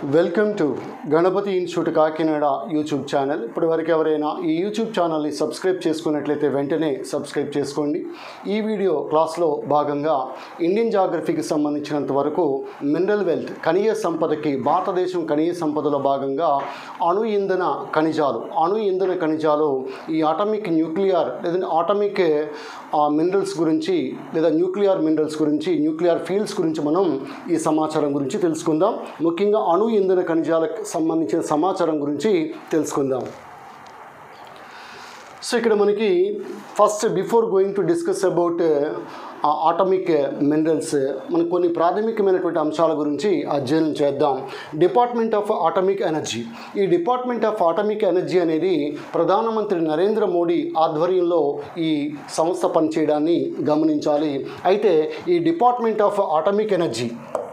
welcome to Ganapathi institute Kakinada YouTube channel ఇప్పటివరకు ఎవరైనా ఈ యూట్యూబ్ ఛానల్ని సబ్స్క్రైబ్ చేసుకున్నట్లయితే వెంటనే సబ్స్క్రైబ్ చేసుకోండి ఈ వీడియో క్లాస్లో భాగంగా ఇండియన్ జాగ్రఫీకి సంబంధించినంత వరకు మినరల్ వెల్త్ ఖనిజ సంపదకి భారతదేశం ఖనిజ సంపదలో భాగంగా అణు ఇంధన ఖనిజాలు అణు ఇంధన ఖనిజాలు ఈ ఆటమిక్ న్యూక్లియర్ లేదంటే ఆటమిక్ మినరల్స్ గురించి లేదా న్యూక్లియర్ మినరల్స్ గురించి న్యూక్లియర్ ఫీల్డ్స్ గురించి మనం ఈ సమాచారం గురించి తెలుసుకుందాం ముఖ్యంగా అణు ఇంధన ఖనిజాలకు సంబంధించిన సమాచారం గురించి తెలుసుకుందాం సో ఇక్కడ మనకి first before going to discuss about atomic minerals మనకు కొన్ని ప్రాథమికమైనటువంటి అంశాల గురించి అధ్యయనం చేద్దాం డిపార్ట్మెంట్ ఆఫ్ ఆటమిక్ ఎనర్జీ ఈ డిపార్ట్మెంట్ ఆఫ్ ఆటమిక్ ఎనర్జీ అనేది ప్రధానమంత్రి నరేంద్ర మోడీ ఆధ్వర్యంలో ఈ సంస్థ పనిచేయడాన్ని గమనించాలి అయితే ఈ డిపార్ట్మెంట్ ఆఫ్ ఆటమిక్ ఎనర్జీ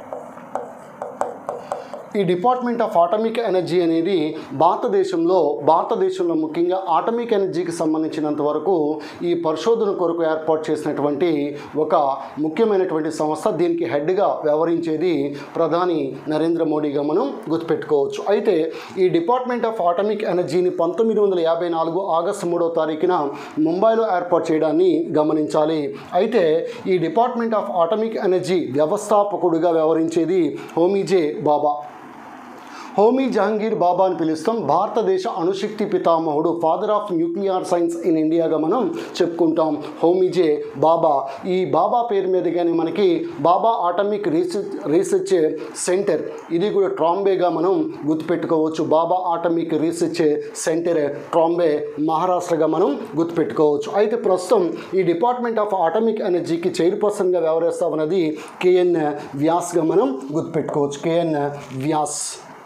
ఈ డిపార్ట్మెంట్ ఆఫ్ ఆటమిక్ ఎనర్జీ అనేది భారతదేశంలో భారతదేశంలో ముఖ్యంగా ఆటమిక్ ఎనర్జీకి సంబంధించినంత వరకు ఈ పరిశోధన కొరకు ఏర్పాటు చేసినటువంటి ఒక ముఖ్యమైనటువంటి సంస్థ దీనికి హెడ్గా వ్యవహరించేది ప్రధాని నరేంద్ర మోడీగా మనం గుర్తుపెట్టుకోవచ్చు అయితే ఈ డిపార్ట్మెంట్ ఆఫ్ ఆటమిక్ ఎనర్జీని పంతొమ్మిది వందల యాభై నాలుగు ఆగస్టు మూడవ తారీఖున ముంబైలో ఏర్పాటు చేయడాన్ని గమనించాలి అయితే ఈ డిపార్ట్మెంట్ ఆఫ్ ఆటమిక్ ఎనర్జీ వ్యవస్థాపకుడిగా వ్యవహరించేది హోమీజే బాబా హోమీ జహంగీర్ బాబా అని పిలుస్తాం భారతదేశ అణుశక్తి పితామహుడు father of nuclear science in ఇండియాగా మనం చెప్పుకుంటాం హోమీజే బాబా ఈ బాబా పేరు మీదగానే మనకి Bhabha atomic research research centre ఇది కూడా ట్రాంబేగా మనం గుర్తుపెట్టుకోవచ్చు Bhabha atomic research centre Trombay మహారాష్ట్రగా మనం గుర్తుపెట్టుకోవచ్చు అయితే ప్రస్తుతం ఈ డిపార్ట్మెంట్ ఆఫ్ ఆటమిక్ ఎనర్జీకి చైర్పర్సన్గా వ్యవహరిస్తా ఉన్నది కేఎన్ వ్యాస్గా మనం గుర్తుపెట్టుకోవచ్చు కేఎన్ వ్యాస్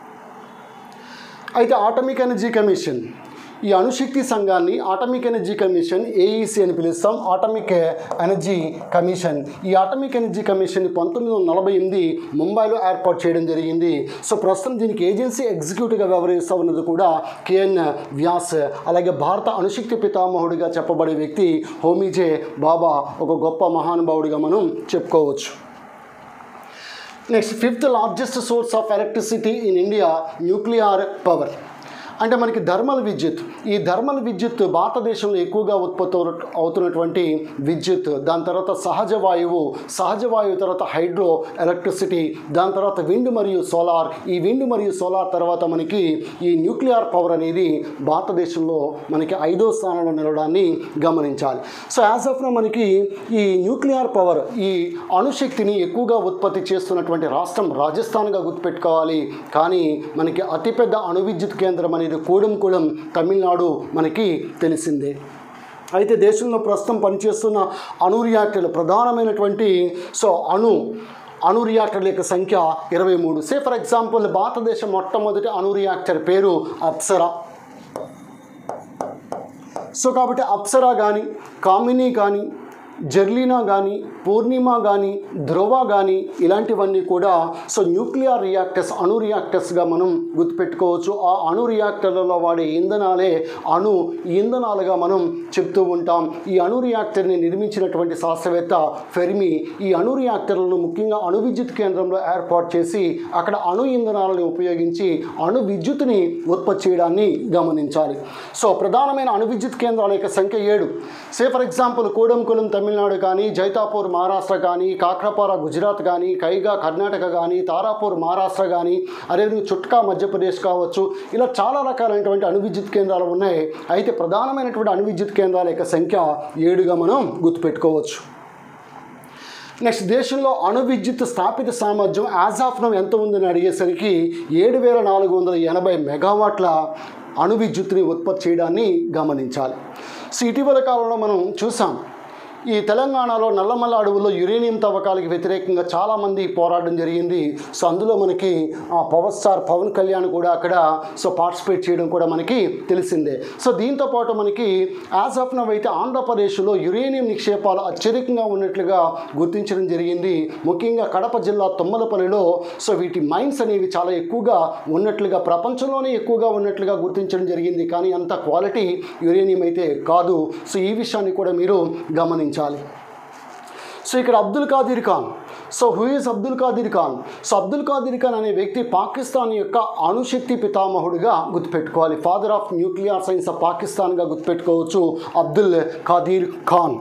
అయితే ఆటమిక్ ఎనర్జీ కమిషన్ ఈ అణుశక్తి సంఘాన్ని ఆటమిక్ ఎనర్జీ కమిషన్ ఏఈసి అని పిలుస్తాం ఆటమిక్ ఎనర్జీ కమిషన్ ఈ ఆటమిక్ ఎనర్జీ కమిషన్ పంతొమ్మిది వందల నలభై ఎనిమిది ముంబైలో ఏర్పాటు చేయడం జరిగింది సో ప్రస్తుతం దీనికి ఏజెన్సీ ఎగ్జిక్యూటివ్గా వ్యవహరిస్తూ ఉన్నది కూడా కేఎన్ వ్యాస్ అలాగే భారత అణుశక్తి పితామహుడిగా చెప్పబడే వ్యక్తి హోమీజే బాబా ఒక గొప్ప మహానుభావుడిగా మనం చెప్పుకోవచ్చు next fifth largest source of electricity in India nuclear power అంటే మనకి థర్మల్ విద్యుత్ ఈ థర్మల్ విద్యుత్ భారతదేశంలో ఎక్కువగా ఉత్పత్తి అవున- అవుతున్నటువంటి విద్యుత్ దాని తర్వాత సహజ వాయువు సహజ వాయువు తర్వాత హైడ్రో ఎలక్ట్రిసిటీ దాని తర్వాత విండ్ మరియు సోలార్ ఈ విండ్ మరియు సోలార్ తర్వాత మనకి ఈ న్యూక్లియర్ పవర్ అనేది భారతదేశంలో మనకి ఐదో స్థానంలో నిలవడాన్ని గమనించాలి సో యాజ్ ఆఫ్ మనకి ఈ న్యూక్లియర్ పవర్ ఈ అణుశక్తిని ఎక్కువగా ఉత్పత్తి చేస్తున్నటువంటి రాష్ట్రం రాజస్థాన్గా గుర్తుపెట్టుకోవాలి కానీ మనకి అతిపెద్ద అణు విద్యుత్ కేంద్రం అనేది కూడంకూడం తమిళనాడు మనకి తెలిసిందే అయితే దేశంలో ప్రస్తుతం పనిచేస్తున్న అణు రియాక్టర్లు ప్రధానమైనటువంటి సో అణు అణు రియాక్టర్ల యొక్క సంఖ్య ఇరవై మూడు సే ఫర్ ఎగ్జాంపుల్ భారతదేశం మొట్టమొదటి అణు రియాక్టర్ పేరు అప్సరా సో కాబట్టి అప్సరా కానీ కామిని కానీ జర్లీనా కానీ పూర్ణిమ కానీ ధ్రువ కానీ ఇలాంటివన్నీ కూడా సో న్యూక్లియర్ రియాక్టర్స్ అణు రియాక్టర్స్గా మనం గుర్తుపెట్టుకోవచ్చు ఆ అణు రియాక్టర్లలో వాడే ఇంధనాలే అణు ఇంధనాలుగా మనం చెప్తూ ఉంటాం ఈ అణు రియాక్టర్ని నిర్మించినటువంటి శాస్త్రవేత్త ఫెర్మి ఈ అణు రియాక్టర్లను ముఖ్యంగా అణు విద్యుత్ కేంద్రంలో ఏర్పాటు చేసి అక్కడ అణు ఇంధనాలను ఉపయోగించి అణు విద్యుత్తుని ఉత్పత్తి చేయడాన్ని గమనించాలి సో ప్రధానమైన అణు విద్యుత్ కేంద్రాల యొక్క సంఖ్య ఏడు say for example Kudankulam Tamil Nadu కానీ జైతాపూర్ మహారాష్ట్ర కానీ కాక్రపార గుజరాత్ కానీ కైగా కర్ణాటక కానీ తారాపూర్ మహారాష్ట్ర కానీ అదేవిధంగా చుట్కా మధ్యప్రదేశ్ కావచ్చు ఇలా చాలా రకాలైనటువంటి అణు విద్యుత్ కేంద్రాలు ఉన్నాయి అయితే ప్రధానమైనటువంటి అణు విద్యుత్ కేంద్రాల యొక్క సంఖ్య ఏడుగా మనం గుర్తుపెట్టుకోవచ్చు నెక్స్ట్ దేశంలో అణు విద్యుత్ స్థాపిత సామర్థ్యం యాజ్ ఆఫ్ నవ్ ఎంత ఉందని అడిగేసరికి ఏడు వేల నాలుగు వందల ఎనభై మెగావాట్ల అణు విద్యుత్తుని ఉత్పత్తి చేయడాన్ని గమనించాలి సో ఇటీవల కాలంలో మనం చూసాం ఈ తెలంగాణలో నల్లమల్ల అడవుల్లో యురేనియం తవ్వకాలకు వ్యతిరేకంగా చాలామంది పోరాడడం జరిగింది సో అందులో మనకి ఆ పవర్ స్టార్ పవన్ కళ్యాణ్ కూడా అక్కడ సో పార్టిసిపేట్ చేయడం కూడా మనకి తెలిసిందే సో దీంతో పాటు మనకి యాజ్ ఆఫ్ నవ్ అయితే ఆంధ్రప్రదేశ్లో యురేనియం నిక్షేపాలు అత్యధికంగా ఉన్నట్లుగా గుర్తించడం జరిగింది ముఖ్యంగా కడప జిల్లా తొమ్మలపల్లిలో సో వీటి మైన్స్ అనేవి చాలా ఎక్కువగా ఉన్నట్లుగా ప్రపంచంలోనే ఎక్కువగా ఉన్నట్లుగా గుర్తించడం జరిగింది కానీ అంత క్వాలిటీ యురేనియం అయితే కాదు సో ఈ విషయాన్ని కూడా మీరు గమనించాలి సో ఇక్కడ Abdul Qadeer Khan so who is Abdul Qadeer Khan so Abdul Qadeer Khan అనే వ్యక్తి పాకిస్తాన్ యొక్క అణుశక్తి పితామహుడిగా గుర్తుపెట్టుకోవాలి father of nuclear science of పాకిస్తాన్గా గుర్తుపెట్టుకోవచ్చు Abdul Qadeer Khan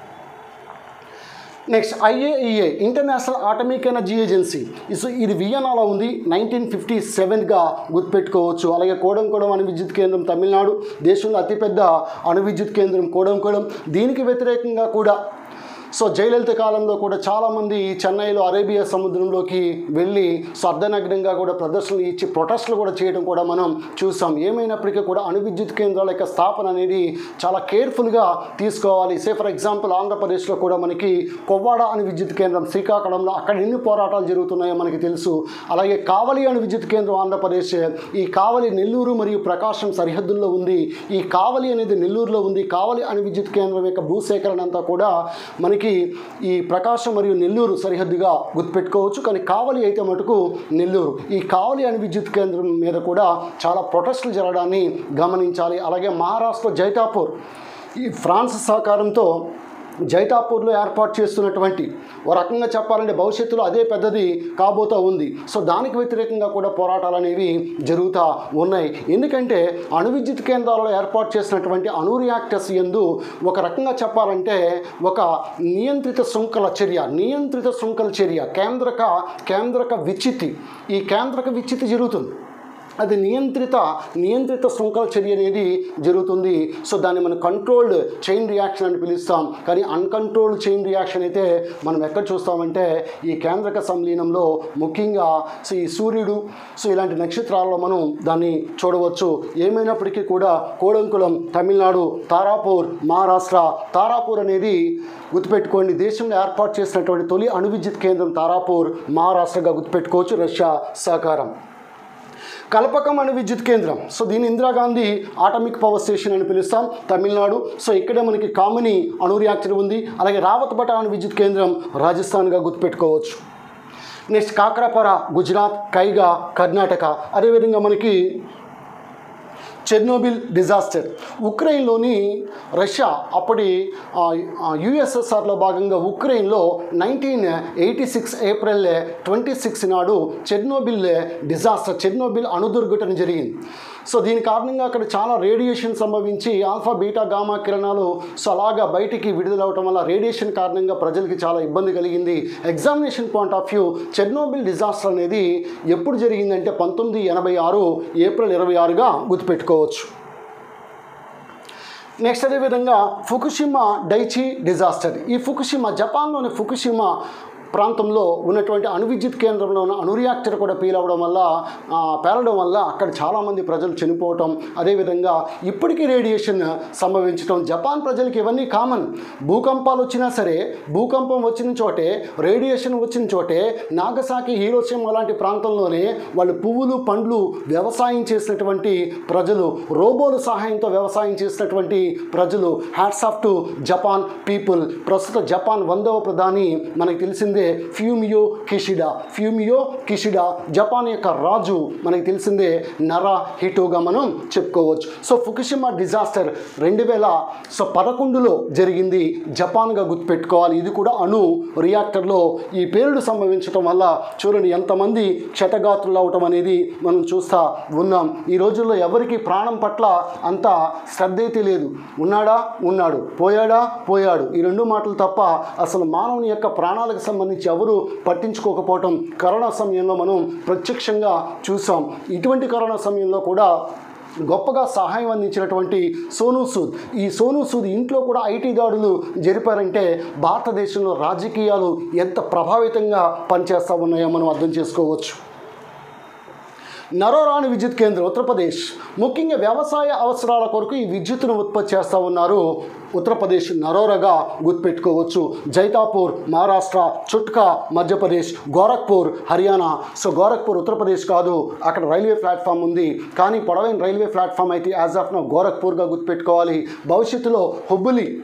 next IAEA international atomic energy agency so ఇది వియనాలో ఉంది నైన్టీన్ ఫిఫ్టీ సెవెన్గా గుర్తుపెట్టుకోవచ్చు అలాగే కోడంకోడం అణు విద్యుత్ కేంద్రం తమిళనాడు దేశంలో అతిపెద్ద అణు విద్యుత్ కేంద్రం కోడంకోడం దీనికి వ్యతిరేకంగా కూడా సో జయలలిత కాలంలో కూడా చాలామంది చెన్నైలో అరేబియా సముద్రంలోకి వెళ్ళి సో అర్ధనగ్నంగా కూడా ప్రదర్శనలు ఇచ్చి ప్రొటెస్ట్లు కూడా చేయడం కూడా మనం చూసాం ఏమైనప్పటికీ కూడా అణు విద్యుత్ కేంద్రాల యొక్క స్థాపన అనేది చాలా కేర్ఫుల్గా తీసుకోవాలి సే ఫర్ ఎగ్జాంపుల్ ఆంధ్రప్రదేశ్లో కూడా మనకి కొవ్వాడ అణు విద్యుత్ కేంద్రం శ్రీకాకుళంలో అక్కడ ఎన్ని పోరాటాలు జరుగుతున్నాయో మనకి తెలుసు అలాగే కావలి అణు విద్యుత్ కేంద్రం ఆంధ్రప్రదేశ్ ఈ కావలి నెల్లూరు మరియు ప్రకాశం సరిహద్దుల్లో ఉంది ఈ కావలి అనేది నెల్లూరులో ఉంది కావలి అణు విద్యుత్ కేంద్రం యొక్క భూసేకరణ అంతా కూడా మనకి ఈ ప్రకాశం మరియు నెల్లూరు సరిహద్దుగా గుర్తుపెట్టుకోవచ్చు కానీ కావలి అయితే మటుకు నెల్లూరు ఈ కావలి అణు విద్యుత్ కేంద్రం మీద కూడా చాలా ప్రొటెస్టులు జరగడాన్ని గమనించాలి అలాగే మహారాష్ట్ర జైతాపూర్ ఈ ఫ్రాన్స్ సహకారంతో జైతాపూర్లో ఏర్పాటు చేస్తున్నటువంటి ఓ రకంగా చెప్పాలంటే భవిష్యత్తులో అదే పెద్దది కాబోతూ ఉంది సో దానికి వ్యతిరేకంగా కూడా పోరాటాలు అనేవి జరుగుతూ ఉన్నాయి ఎందుకంటే అణు విద్యుత్ కేంద్రాలలో ఏర్పాటు చేసినటువంటి అణు రియాక్టర్స్ ఎందు ఒక రకంగా చెప్పాలంటే ఒక నియంత్రిత శృంఖల చర్య నియంత్రిత శృంఖల చర్య కేంద్రక కేంద్రక విచ్చితి ఈ కేంద్రక విచ్చితి జరుగుతుంది అది నియంత్రిత నియంత్రిత శృంఖల చర్య అనేది జరుగుతుంది సో దాన్ని మనం కంట్రోల్డ్ చైన్ రియాక్షన్ అని పిలుస్తాం కానీ అన్కంట్రోల్డ్ చైన్ రియాక్షన్ అయితే మనం ఎక్కడ చూస్తామంటే ఈ కేంద్రక సంలీనంలో ముఖ్యంగా సో ఈ సూర్యుడు సో ఇలాంటి నక్షత్రాల్లో మనం దాన్ని చూడవచ్చు ఏమైనప్పటికీ కూడా కోడంకులం తమిళనాడు తారాపూర్ మహారాష్ట్ర తారాపూర్ అనేది గుర్తుపెట్టుకోండి దేశంలో ఏర్పాటు చేసినటువంటి తొలి అణు విద్యుత్ కేంద్రం తారాపూర్ మహారాష్ట్రగా గుర్తుపెట్టుకోవచ్చు రష్యా సహకారం కల్పకం అణు విద్యుత్ కేంద్రం సో దీన్ని ఇందిరాగాంధీ ఆటమిక్ పవర్ స్టేషన్ అని పిలుస్తాం తమిళనాడు సో ఇక్కడే మనకి కామిని అణు రియాక్టర్ ఉంది అలాగే రావత్బట అణు విద్యుత్ కేంద్రం రాజస్థాన్గా గుర్తుపెట్టుకోవచ్చు నెక్స్ట్ కాకరపర గుజరాత్ కైగా కర్ణాటక అదేవిధంగా మనకి చెర్నోబిల్ డిజాస్టర్ ఉక్రెయిన్లోని రష్యా అప్పటి యుఎస్ఎస్ఆర్లో భాగంగా ఉక్రెయిన్లో nineteen eighty six April twenty six నాడు చెర్నోబిల్ డిజాస్టర్ చెర్నోబిల్ అణుదుర్ఘటన జరిగింది సో దీని కారణంగా అక్కడ చాలా రేడియేషన్ సంభవించి ఆల్ఫా బీటా గామా కిరణాలు సో అలాగా బయటికి విడుదలవటం వల్ల రేడియేషన్ కారణంగా ప్రజలకి చాలా ఇబ్బంది కలిగింది examination point of view Chernobyl disaster అనేది ఎప్పుడు జరిగిందంటే పంతొమ్మిది ఎనభై ఆరు ఏప్రిల్ ఇరవై ఆరుగా గుర్తుపెట్టుకోవచ్చు నెక్స్ట్ అదేవిధంగా ఫుకుషిమా డైచి డిజాస్టర్ ఈ ఫుకుషిమా జపాన్లోని ఫుకుషిమా ప్రాంతంలో ఉన్నటువంటి అణు విద్యుత్ కేంద్రంలో ఉన్న అణు రియాక్టర్ కూడా పీలవడం వల్ల ఆ, పేలడం వల్ల అక్కడ చాలామంది ప్రజలు చనిపోవటం అదేవిధంగా ఇప్పటికీ రేడియేషన్ సంభవించడం జపాన్ ప్రజలకి ఇవన్నీ కామన్ భూకంపాలు వచ్చినా సరే భూకంపం వచ్చిన చోటే రేడియేషన్ వచ్చిన చోటే నాగసాకి హీరోషిమా లాంటి ప్రాంతంలోనే వాళ్ళు పువ్వులు పండ్లు వ్యవసాయం చేసినటువంటి ప్రజలు రోబోల సహాయంతో వ్యవసాయం చేసినటువంటి ప్రజలు hats off to Japan people ప్రస్తుత జపాన్ వందవ ప్రధాని మనకి తెలిసిందే Fumio Kishida Fumio Kishida Japan యొక్క రాజు మనకి తెలిసిందే నర హిటోగా మనం చెప్పుకోవచ్చు సో ఫుకుషిమా డిజాస్టర్ రెండు వేల సో పదకొండులో జరిగింది జపాన్గా గుర్తుపెట్టుకోవాలి ఇది కూడా అణు రియాక్టర్లో ఈ పేలుడు సంభవించడం వల్ల చూడండి ఎంతమంది క్షతగాత్రులు అవటం అనేది మనం చూస్తూ ఉన్నాం ఈ రోజుల్లో ఎవరికి ప్రాణం పట్ల అంత శ్రద్ధ అయితే లేదు ఉన్నాడా ఉన్నాడు పోయాడా పోయాడు ఈ రెండు మాటలు తప్ప అసలు మానవుని యొక్క ప్రాణాలకు సంబంధించి ఎవరు పట్టించుకోకపోవటం కరోనా సమయంలో మనం ప్రత్యక్షంగా చూసాం ఇటువంటి కరోనా సమయంలో కూడా గొప్పగా సహాయం అందించినటువంటి సోనూ సూద్ ఈ సోనూ సూద్ ఇంట్లో కూడా ఐటీ దాడులు జరిపారంటే భారతదేశంలో రాజకీయాలు ఎంత ప్రభావితంగా పనిచేస్తూ ఉన్నాయో మనం అర్థం చేసుకోవచ్చు నరోరాని విద్యుత్ కేంద్రం ఉత్తరప్రదేశ్ ముఖ్యంగా వ్యవసాయ అవసరాల కొరకు ఈ విద్యుత్తును ఉత్పత్తి చేస్తూ ఉన్నారు ఉత్తరప్రదేశ్ నరోరాగా గుర్తుపెట్టుకోవచ్చు జైతాపూర్ మహారాష్ట్ర చుట్కా మధ్యప్రదేశ్ గోరఖ్పూర్ హర్యానా సో గోరఖ్పూర్ ఉత్తరప్రదేశ్ కాదు అక్కడ రైల్వే ప్లాట్ఫామ్ ఉంది కానీ పొడవైన రైల్వే ప్లాట్ఫామ్ అయితే యాజ్ ఆఫ్ నో గోరఖ్పూర్గా గుర్తుపెట్టుకోవాలి భవిష్యత్తులో Hubballi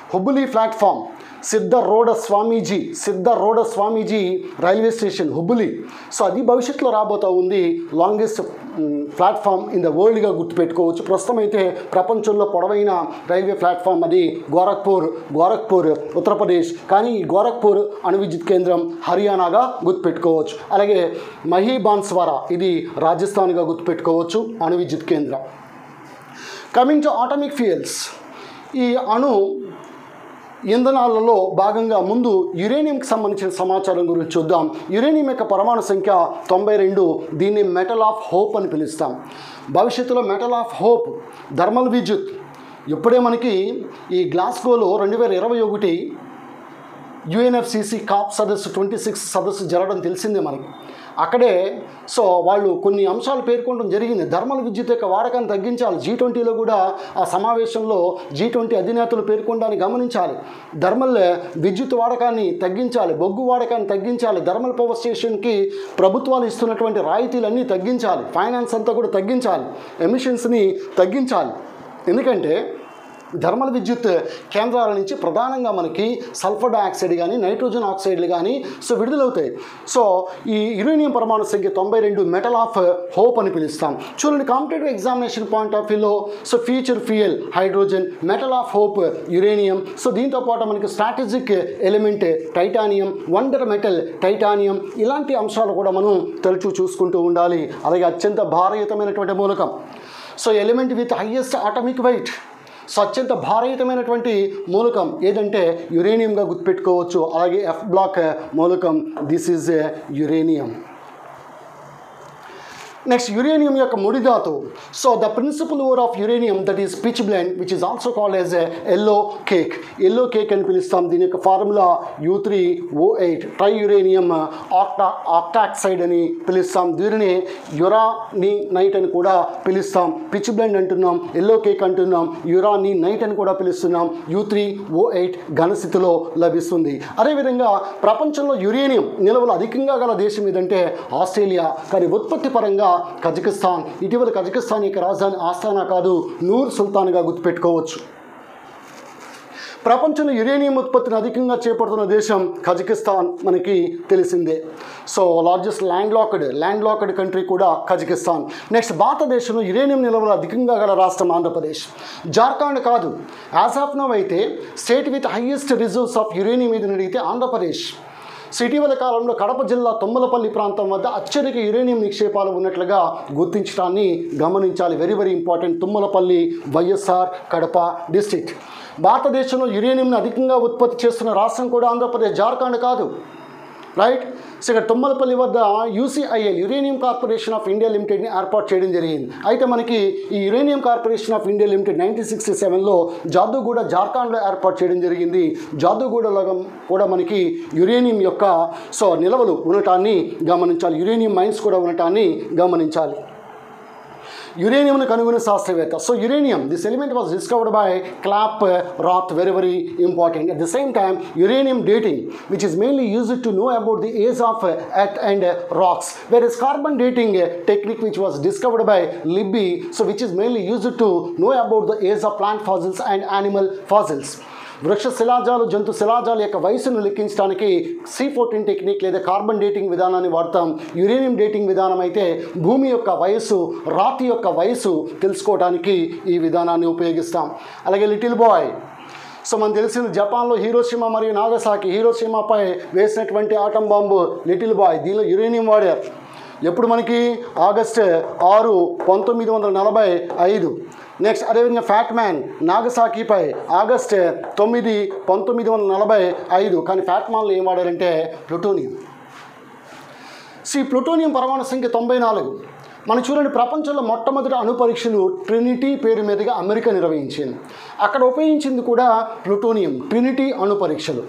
Hubballi platform Siddharoodha Swamiji Siddharoodha Swamiji railway station Hubballi so అది భవిష్యత్తులో రాబోతూ ఉంది లాంగెస్ట్ ప్లాట్ఫామ్ ఇన్ ద వరల్డ్గా గుర్తుపెట్టుకోవచ్చు ప్రస్తుతం అయితే ప్రపంచంలో పొడవైన రైల్వే ప్లాట్ఫామ్ అది గోరఖ్పూర్ గోరఖ్పూర్ ఉత్తరప్రదేశ్ కానీ ఈ గోరఖ్పూర్ అణు విద్యుత్ కేంద్రం హర్యానాగా గుర్తుపెట్టుకోవచ్చు అలాగే మహీ బాన్స్వారా ఇది రాజస్థాన్గా గుర్తుపెట్టుకోవచ్చు అణు విద్యుత్ కేంద్రం కమింగ్ టు ఆటమిక్ ఫ్యూయల్స్ ఈ అణు ఇంధనాలలో భాగంగా ముందు యురేనియంకి సంబంధించిన సమాచారం గురించి చూద్దాం యురేనియం యొక్క పరమాణు సంఖ్య తొంభై రెండు దీన్ని మెటల్ ఆఫ్ హోప్ అని పిలుస్తాం భవిష్యత్తులో మెటల్ ఆఫ్ హోప్ థర్మల్ విద్యుత్ ఇప్పుడే మనకి ఈ గ్లాస్గోలో రెండు వేల ఇరవై ఒకటి యుఎన్ఎఫ్సిసి కాప్ సదస్సు ట్వంటీ సిక్స్ సదస్సు జరగడం తెలిసిందే మనకి అక్కడే సో వాళ్ళు కొన్ని అంశాలు పేర్కొనడం జరిగింది ధర్మల విద్యుత్ యొక్క వాడకాన్ని తగ్గించాలి జీ ట్వంటీలో కూడా ఆ సమావేశంలో జీ ట్వంటీ అధినేతలు పేర్కొనడాన్ని గమనించాలి ధర్మల్ విద్యుత్ వాడకాన్ని తగ్గించాలి బొగ్గు వాడకాన్ని తగ్గించాలి ధర్మల్ పవర్ స్టేషన్కి ప్రభుత్వాలు ఇస్తున్నటువంటి రాయితీలన్నీ తగ్గించాలి ఫైనాన్స్ అంతా కూడా తగ్గించాలి ఎమిషన్స్ని తగ్గించాలి ఎందుకంటే థర్మల్ విద్యుత్ కేంద్రాల నుంచి ప్రధానంగా మనకి సల్ఫర్ డయాక్సైడ్ కానీ నైట్రోజన్ ఆక్సైడ్లు కానీ సో విడుదలవుతాయి సో ఈ యురేనియం పరమాణు సంఖ్య తొంభై రెండు మెటల్ ఆఫ్ హోప్ అని పిలుస్తాం చూడండి కాంపిటేటివ్ ఎగ్జామినేషన్ పాయింట్ ఆఫ్ వ్యూలో so future fuel hydrogen metal of hope uranium so దీంతో పాటు మనకి strategic element titanium wonder metal titanium ఇలాంటి అంశాలు కూడా మనం తరచూ చూసుకుంటూ ఉండాలి అలాగే అత్యంత భారయుతమైనటువంటి మూలకం so element with highest atomic weight so అత్యంత భారయుతమైనటువంటి మూలకం ఏదంటే యురేనియంగా గుర్తుపెట్టుకోవచ్చు అలాగే ఎఫ్ బ్లాక్ మూలకం this is uranium next uranium యొక్క ముడిధాతు so the principal ore of uranium that is pitchblende which is also called as yellow cake yellow cake అని పిలుస్తాం దీని యొక్క formula U three O eight tri uranium octa octoxide అని పిలుస్తాం దీనిని uraninite అని కూడా పిలుస్తాం పిచ్ బ్లెండ్ అంటున్నాం ఎల్లో కేక్ అంటున్నాం యురాని నైట్ అని కూడా పిలుస్తున్నాం యూ త్రీ ఓ ఎయిట్ ఘనస్థితిలో లభిస్తుంది అదేవిధంగా ప్రపంచంలో యురేనియం నిల్వలు అధికంగా గల దేశం ఏదంటే ఆస్ట్రేలియా కానీ ఉత్పత్తి పరంగా కజకిస్తాన్ ఇటీవల కజకిస్తాన్ యొక్క రాజధాని ఆస్థానా కాదు నూర్ సుల్తాన్గా గుర్తుపెట్టుకోవచ్చు ప్రపంచంలో యురేనియం ఉత్పత్తిని అధికంగా చేపడుతున్న దేశం కజకిస్తాన్ మనకి తెలిసిందే so largest landlocked landlocked country కూడా కజకిస్తాన్ నెక్స్ట్ భారతదేశంలో యురేనియం నిల్వలు అధికంగా గల రాష్ట్రం ఆంధ్రప్రదేశ్ జార్ఖండ్ కాదు యాజ్ ఆఫ్ నవ్ అయితే state with highest reserves of uranium ఇది అడిగితే ఆంధ్రప్రదేశ్ సో ఇటీవల కాలంలో కడప జిల్లా తొమ్మలపల్లి ప్రాంతం వద్ద అత్యధిక యురేనియం నిక్షేపాలు ఉన్నట్లుగా గుర్తించడాన్ని గమనించాలి very very important Tummalapalle YSR Kadapa district భారతదేశంలో యురేనియంని అధికంగా ఉత్పత్తి చేస్తున్న రాష్ట్రం కూడా ఆంధ్రప్రదేశ్ జార్ఖండ్ కాదు రైట్ సో ఇక్కడ తుమ్మలపల్లి వద్ద UCIL uranium corporation of India లిమిటెడ్ని ఏర్పాటు చేయడం జరిగింది అయితే మనకి ఈ uranium corporation of India limited nineteen sixty సెవెన్లో జాదూగూడ జార్ఖండ్లో ఏర్పాటు చేయడం జరిగింది జాదూగూడలో కూడా మనకి యురేనియం యొక్క సో నిల్వలు ఉండటాన్ని గమనించాలి యురేనియం మైన్స్ కూడా ఉండటాన్ని గమనించాలి యురేనియంను కనుగొనే శాస్త్రవేత్త so uranium this element was discovered by Klaproth very very important at the same time uranium dating which is mainly used to know about the age of earth and rocks whereas carbon dating technique which was discovered by Libby so which is mainly used to know about the age of plant fossils and animal fossils వృక్ష శిలాజాలు జంతు శిలాజాల యొక్క వయసును లెక్కించడానికి C fourteen technique లేదా carbon dating విధానాన్ని వాడతాం యురేనియం డేటింగ్ విధానం అయితే భూమి యొక్క వయస్సు రాతి యొక్క వయసు తెలుసుకోవడానికి ఈ విధానాన్ని ఉపయోగిస్తాం అలాగే లిటిల్ బాయ్ సో మనకు తెలిసింది జపాన్లో హీరోషిమా మరియు నాగసాకి హీరోషిమాపై వేసినటువంటి ఆటం బాంబు లిటిల్ బాయ్ దీనిలో యురేనియం వాడారు ఎప్పుడు మనకి ఆగస్ట్ ఆరు పంతొమ్మిది వందల నలభై ఐదు నెక్స్ట్ అదేవిధంగా ఫ్యాట్ మ్యాన్ నాగసాకిపై ఆగస్ట్ తొమ్మిది పంతొమ్మిది వందల నలభై ఐదు కానీ ఫ్యాట్ మ్యాన్లో ఏం వాడారంటే ప్లూటోనియం సో ఈ ప్లూటోనియం పరమాణు సంఖ్య తొంభై నాలుగు మనం చూడండి ప్రపంచంలో మొట్టమొదటి అణు పరీక్షలు ట్రినిటీ పేరు మీదుగా అమెరికా నిర్వహించింది అక్కడ ఉపయోగించింది కూడా ప్లూటోనియం ట్రినిటీ అణు పరీక్షలు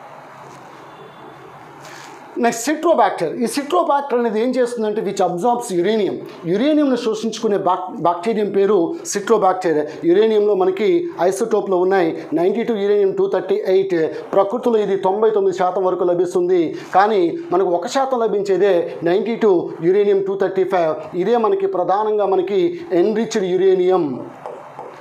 నెక్స్ట్ సిట్రోబాక్టర్ ఈ సిట్రోబాక్టర్ అనేది ఏం చేస్తుందంటే విచ్ అబ్జార్బ్స్ యురేనియం యురేనియంను శోషించుకునే బాక్ బాక్టీరియం పేరు సిట్రోబాక్టర్ యురేనియంలో మనకి ఐసోటోప్లో ఉన్నాయి ninety two uranium two thirty eight ప్రకృతిలో ఇది తొంభై తొమ్మిది శాతం వరకు లభిస్తుంది కానీ మనకు ఒక శాతం లభించేదే ninety two uranium two thirty five ఇదే మనకి ప్రధానంగా మనకి ఎన్రిచ్డ్ యురేనియం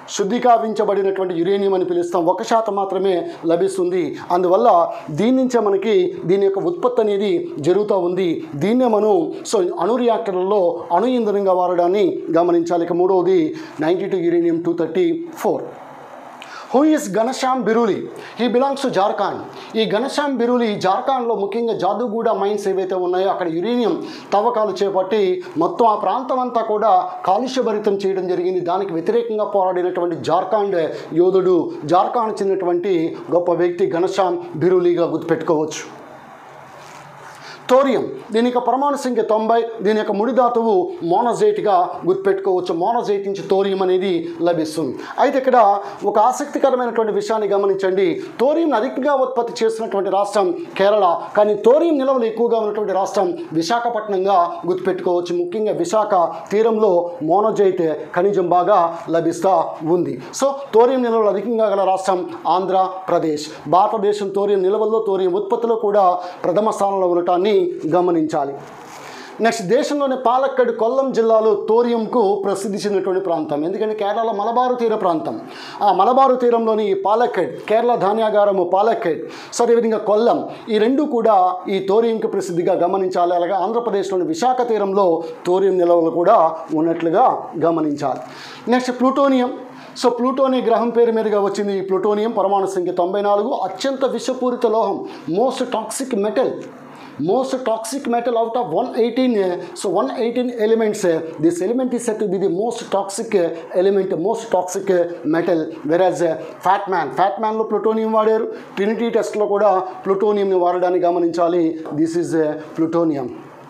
శుద్ధీకరించబడినటువంటి యురేనియం అని పిలుస్తాం ఒక శాతం మాత్రమే లభిస్తుంది అందువల్ల దీని నుంచే మనకి దీని యొక్క ఉత్పత్తి అనేది జరుగుతూ ఉంది దీన్నే మనం సో అణు రియాక్టర్లలో అణు ఇంధనంగా వాడడాన్ని గమనించాలి ఇక మూడవది ninety two uranium two thirty four who is Ghanshyam Biruli he belongs to Jharkhand ఈ ఘనశ్యామ్ బిరులి జార్ఖండ్లో ముఖ్యంగా జాదుగూడ మైన్స్ ఏవైతే ఉన్నాయో అక్కడ యురేనియం తవ్వకాలు చేపట్టి మొత్తం ఆ ప్రాంతం అంతా కూడా కాలుష్యభరితం చేయడం జరిగింది దానికి వ్యతిరేకంగా పోరాడినటువంటి జార్ఖండ్ యోధుడు జార్ఖండ్ చెందినటువంటి గొప్ప వ్యక్తి ఘనశ్యామ్ బిరులిగా గుర్తుపెట్టుకోవచ్చు థోరియం దీని యొక్క పరమాణు సంఖ్య తొంభై దీని యొక్క ముడి ధాతువు మోనోజైట్గా గుర్తుపెట్టుకోవచ్చు మోనోజైట్ నుంచి థోరియం అనేది లభిస్తుంది అయితే ఇక్కడ ఒక ఆసక్తికరమైనటువంటి విషయాన్ని గమనించండి థోరియం అధికంగా ఉత్పత్తి చేస్తున్నటువంటి రాష్ట్రం కేరళ కానీ థోరియం నిల్వలు ఎక్కువగా ఉన్నటువంటి రాష్ట్రం విశాఖపట్నంగా గుర్తుపెట్టుకోవచ్చు ముఖ్యంగా విశాఖ తీరంలో మోనోజైట్ ఖనిజం బాగా లభిస్తూ ఉంది సో థోరియం నిల్వలు అధికంగా గల రాష్ట్రం ఆంధ్రప్రదేశ్ భారతదేశం థోరియం నిల్వల్లో థోరియం ఉత్పత్తిలో కూడా ప్రథమ స్థానంలో ఉండటాన్ని గమనించాలి నెక్స్ట్ దేశంలోని పాలక్కడ్ కొల్లం జిల్లాలో తోరియంకు ప్రసిద్ధి చెందినటువంటి ప్రాంతం ఎందుకంటే కేరళ మలబారు తీర ప్రాంతం ఆ మలబారు తీరంలోని ఈ పాలక్కడ్ కేరళ ధాన్యాగారము పాలక్కడ్ సో అదేవిధంగా కొల్లం ఈ రెండు కూడా ఈ తోరియంకి ప్రసిద్ధిగా గమనించాలి అలాగే ఆంధ్రప్రదేశ్లోని విశాఖ తీరంలో తోరియం నిల్వలు కూడా ఉన్నట్లుగా గమనించాలి నెక్స్ట్ ప్లూటోనియం సో ప్లూటోని గ్రహం పేరు మీదుగా వచ్చింది ఈ ప్లూటోనియం పరమాణు సంఖ్య తొంభై నాలుగు అత్యంత విషపూరిత లోహం most toxic metal most toxic metal out of one eighteen so one eighteen elements this element is set to be the most toxic element most toxic metal whereas Fat Man Fat మ్యాన్లో plutonium వాడారు Trinity టెస్ట్లో కూడా ప్లూటోనియంని వాడడాన్ని గమనించాలి this is plutonium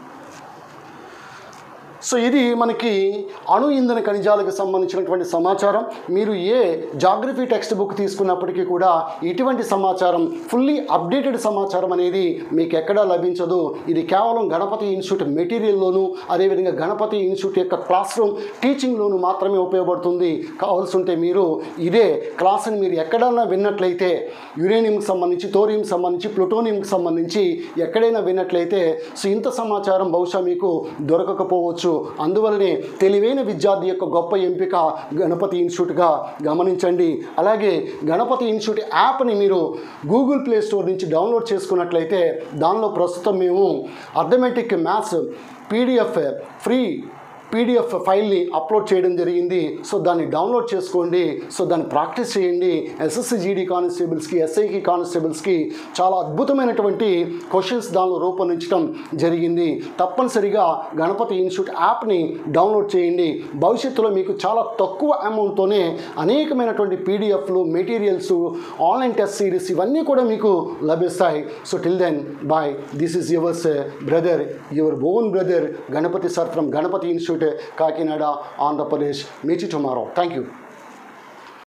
so ఇది మనకి అణు ఇంధన ఖనిజాలకు సంబంధించినటువంటి సమాచారం మీరు ఏ జాగ్రఫీ టెక్స్ట్ బుక్ తీసుకున్నప్పటికీ కూడా ఇటువంటి సమాచారం ఫుల్లీ అప్డేటెడ్ సమాచారం అనేది మీకు ఎక్కడా లభించదు ఇది కేవలం గణపతి ఇన్స్టిట్యూట్ మెటీరియల్లోను అదేవిధంగా గణపతి ఇన్స్టిట్యూట్ యొక్క క్లాస్ రూమ్ టీచింగ్లోను మాత్రమే ఉపయోగపడుతుంది కావాల్సి ఉంటే మీరు ఇదే క్లాస్ని మీరు ఎక్కడన్నా విన్నట్లయితే యురేనియంకి సంబంధించి థోరియంకి సంబంధించి ప్లూటోనియంకి సంబంధించి ఎక్కడైనా విన్నట్లయితే సో ఇంత సమాచారం బహుశా మీకు దొరకకపోవచ్చు అందువల్లనే తెలివైన విద్యార్థి యొక్క గొప్ప ఎంపిక గణపతి ఇన్స్టిట్యూట్గా గమనించండి అలాగే గణపతి ఇన్స్టిట్యూట్ యాప్ని మీరు గూగుల్ ప్లే స్టోర్ నుంచి డౌన్లోడ్ చేసుకున్నట్లయితే దానిలో ప్రస్తుతం మేము arithmetic maths PDF free PDF ఫైల్ని అప్లోడ్ చేయడం జరిగింది సో దాన్ని డౌన్లోడ్ చేసుకోండి సో దాన్ని ప్రాక్టీస్ చేయండి ఎస్ఎస్సి జీడీ కానిస్టేబుల్స్కి ఎస్ఐకి కానిస్టేబుల్స్కి చాలా అద్భుతమైనటువంటి క్వశ్చన్స్ దానిలో రూపొందించడం జరిగింది తప్పనిసరిగా గణపతి ఇన్స్టిట్యూట్ యాప్ని డౌన్లోడ్ చేయండి భవిష్యత్తులో మీకు చాలా తక్కువ అమౌంట్తోనే అనేకమైనటువంటి పీడిఎఫ్లు మెటీరియల్స్ ఆన్లైన్ టెస్ట్ సిరీస్ ఇవన్నీ కూడా మీకు లభిస్తాయి so till then bye this is yours brother your own brother Ganapati sir from Ganapati institute Kakinada Andhra Pradesh meet tomorrow thank you